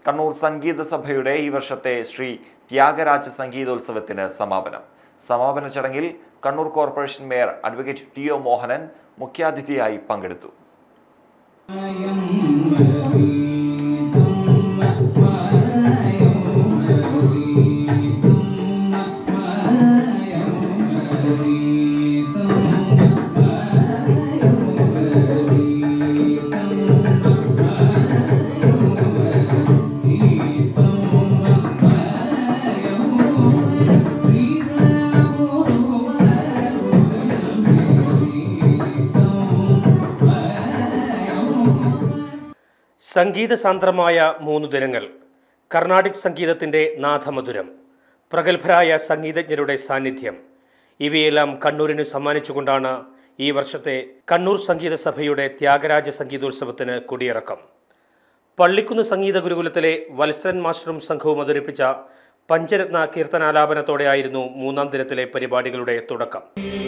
കണ്ണൂർ സംഗീത സഭയുടെ ഈ വർഷത്തെ ശ്രീ ത്യാഗരാജ സംഗീതോത്സവത്തിന് സമാപനം സമാപന ചടങ്ങിൽ Kannur corporation mayor advocate T O Mohanan മുഖ്യാതിഥിയായി പങ്കെടുത്തു സംഗീത സാന്ദ്രമായ മൂന്ന് ദിനങ്ങൾ കർണാടിക് സംഗീതത്തിൻ്റെ നാഥമധുരം പ്രഗത്ഭരായ സംഗീതജ്ഞരുടെ സാന്നിധ്യം ഇവയെല്ലാം കണ്ണൂരിന് സമ്മാനിച്ചുകൊണ്ടാണ് ഈ വർഷത്തെ കണ്ണൂർ സംഗീത സഭയുടെ ത്യാഗരാജ സംഗീതോത്സവത്തിന് കൊടിയിറക്കം പള്ളിക്കുന്ന് സംഗീത ഗുരുകുലത്തിലെ വത്സരൻ മാസ്റ്ററും സംഘവും അവതരിപ്പിച്ച പഞ്ചരത്ന കീർത്തനാലാപനത്തോടെയായിരുന്നു മൂന്നാം ദിനത്തിലെ പരിപാടികളുടെ തുടക്കം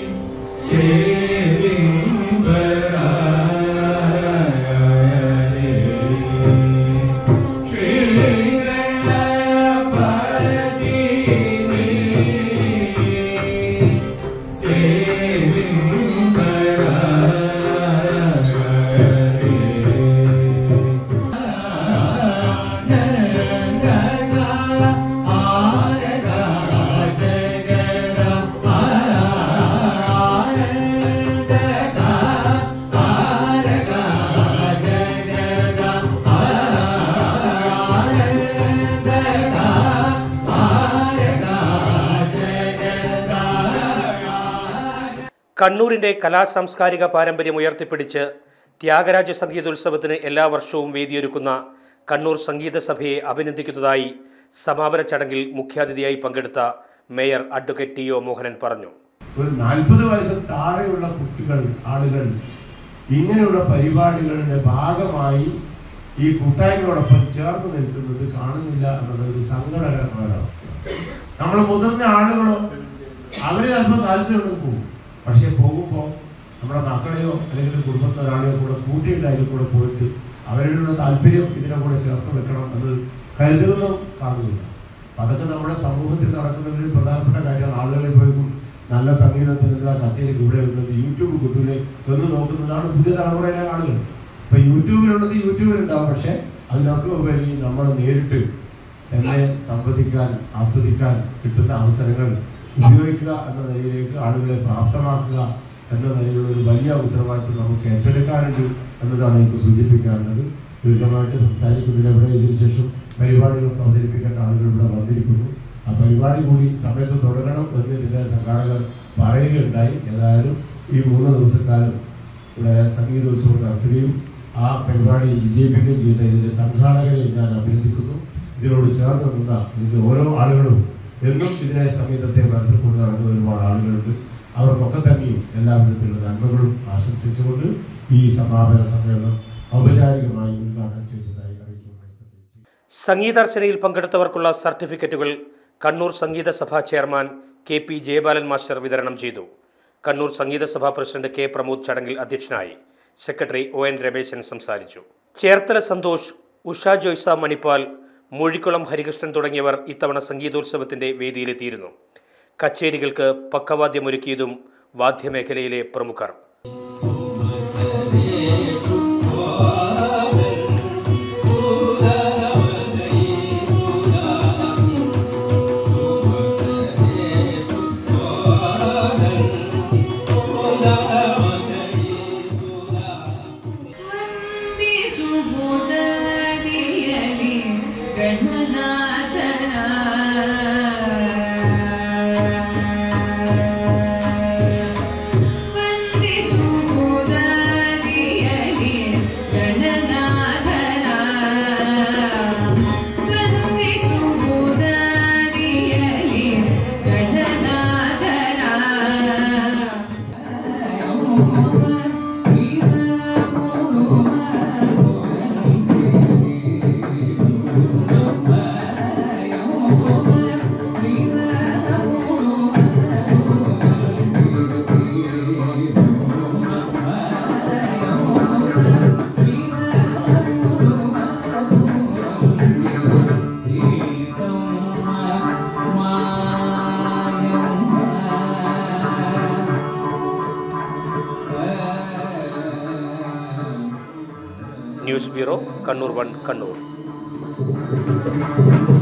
കണ്ണൂരിൻ്റെ കലാ സാംസ്കാരിക പാരമ്പര്യം ഉയർത്തിപ്പിടിച്ച് ത്യാഗരാജ സംഗീതോത്സവത്തിന് എല്ലാ വർഷവും വേദിയൊരുക്കുന്ന കണ്ണൂർ സംഗീത സഭയെ അഭിനന്ദിക്കുന്നതായി സമാപന ചടങ്ങിൽ മുഖ്യാതിഥിയായി പങ്കെടുത്ത mayor advocate T O Mohanan പറഞ്ഞു ഒരു നാൽപ്പത് വയസ്സ് താഴെയുള്ള കുട്ടികൾ ആളുകൾ ഇങ്ങനെയുള്ള പരിപാടികളുടെ ഭാഗമായി ഈ കൂട്ടായ്മയോടൊപ്പം ചേർന്ന് നിൽക്കുന്നത് കാണുന്നില്ല എന്നത് ഒരു സങ്കടകരമായ അവസ്ഥയാണ് നമ്മൾ മുതിർന്ന ആളുകളോ അവര് ചിലപ്പോൾ താല്പര്യം പോകും പക്ഷെ പോകുമ്പോൾ നമ്മുടെ മക്കളെയോ അല്ലെങ്കിൽ കുടുംബത്തിലെ ഒരാളെയോ കൂടെ കൂട്ടിയിട്ട് അതിൽ കൂടെ പോയിട്ട് അവരുടെ താല്പര്യം ഇതിനെ കൂടെ ചേർത്ത് വെക്കണം എന്ന് കരുതുന്നതും കാണുന്നില്ല അപ്പൊ അതൊക്കെ നമ്മുടെ സമൂഹത്തിൽ നടക്കുന്ന ഒരു പ്രധാനപ്പെട്ട കാര്യമാണ് ആളുകളെ പോയി നല്ല സംഗീതത്തിനുള്ള കച്ചേരിക്ക് ഇവിടെ വരുന്നത് യൂട്യൂബ് കുട്ടികളെ എന്ന് നോക്കുന്നതാണ് പുതിയ തലമുറയിലെ ആളുകൾ ഇപ്പൊ യൂട്യൂബിലുള്ളത് യൂട്യൂബിലുണ്ടാവും പക്ഷെ അതിനൊക്കെ ഉപരി നമ്മൾ നേരിട്ട് തന്നെ സംവദിക്കാൻ ആസ്വദിക്കാൻ കിട്ടുന്ന അവസരങ്ങൾ ഉപയോഗിക്കുക എന്ന നിലയിലേക്ക് ആളുകളെ പ്രാപ്തമാക്കുക എന്ന നിലയിലുള്ള ഒരു വലിയ ഉത്തരവാദിത്വം നമുക്ക് ഏറ്റെടുക്കാനുണ്ട് എന്നതാണ് എനിക്ക് സൂചിപ്പിക്കാറുള്ളത് ദീർഘമായിട്ട് സംസാരിക്കുന്നതിന് ഇവിടെ ഇതിനു ശേഷം പരിപാടികളൊക്കെ അവതരിപ്പിക്കേണ്ട ആളുകൾ ഇവിടെ വന്നിരിക്കുന്നു ആ പരിപാടി കൂടി സമയത്ത് തുടരണം എന്ന് ഇതിന്റെ സംഘാടകർ പറയുകയുണ്ടായി ഏതായാലും ഈ മൂന്ന് ദിവസക്കാലം ഇവിടെ സംഗീതോത്സവം നടത്തുകയും ആ പരിപാടി വിജയിപ്പിക്കുകയും ചെയ്ത ഇതിന്റെ സംഘാടകരെ ഞാൻ അഭ്യർത്ഥിക്കുന്നു ഇതിനോട് ചേർന്ന് നിന്ന ഇതിന്റെ ഓരോ ആളുകളും എന്നും ഇതിനെ സംഗീതത്തെ മനസ്സിൽ കൊണ്ട് നടക്കുന്ന ഒരുപാട് ആളുകളുണ്ട് അവർക്കൊക്കെ തന്നെയും എല്ലാവിധത്തിലുള്ള നന്മകളും ആശംസിച്ചുകൊണ്ട് ഈ സമാപന സമ്മേളനം ഔപചാരികമായി ഉദ്ഘാടനം ചെയ്തതായി അറിയിച്ചുകൊണ്ടിരിക്കുന്നു സംഗീതാർച്ചനയിൽ പങ്കെടുത്തവർക്കുള്ള സർട്ടിഫിക്കറ്റുകൾ കണ്ണൂർ സംഗീത സഭാ chairman K P Jayabalan master വിതരണം ചെയ്തു കണ്ണൂർ സംഗീത സഭാ പ്രസിഡന്റ് കെ പ്രമോദ് ചടങ്ങിൽ അധ്യക്ഷനായി സെക്രട്ടറി ഒ എൻ രമേശൻ സംസാരിച്ചു ചേർത്തല സന്തോഷ് ഉഷ ജോയ്സ മണിപ്പാൽ മൂഴിക്കുളം ഹരികൃഷ്ണൻ തുടങ്ങിയവർ ഇത്തവണ സംഗീതോത്സവത്തിന്റെ വേദിയിലെത്തിയിരുന്നു കച്ചേരികൾക്ക് പക്കവാദ്യമൊരുക്കിയതും വാദ്യമേഖലയിലെ പ്രമുഖർ വന്ദി സുബോധനിയലി ഗണനാഥന വന്ദി സുബോധനിയലി news bureau Kannur one Kannur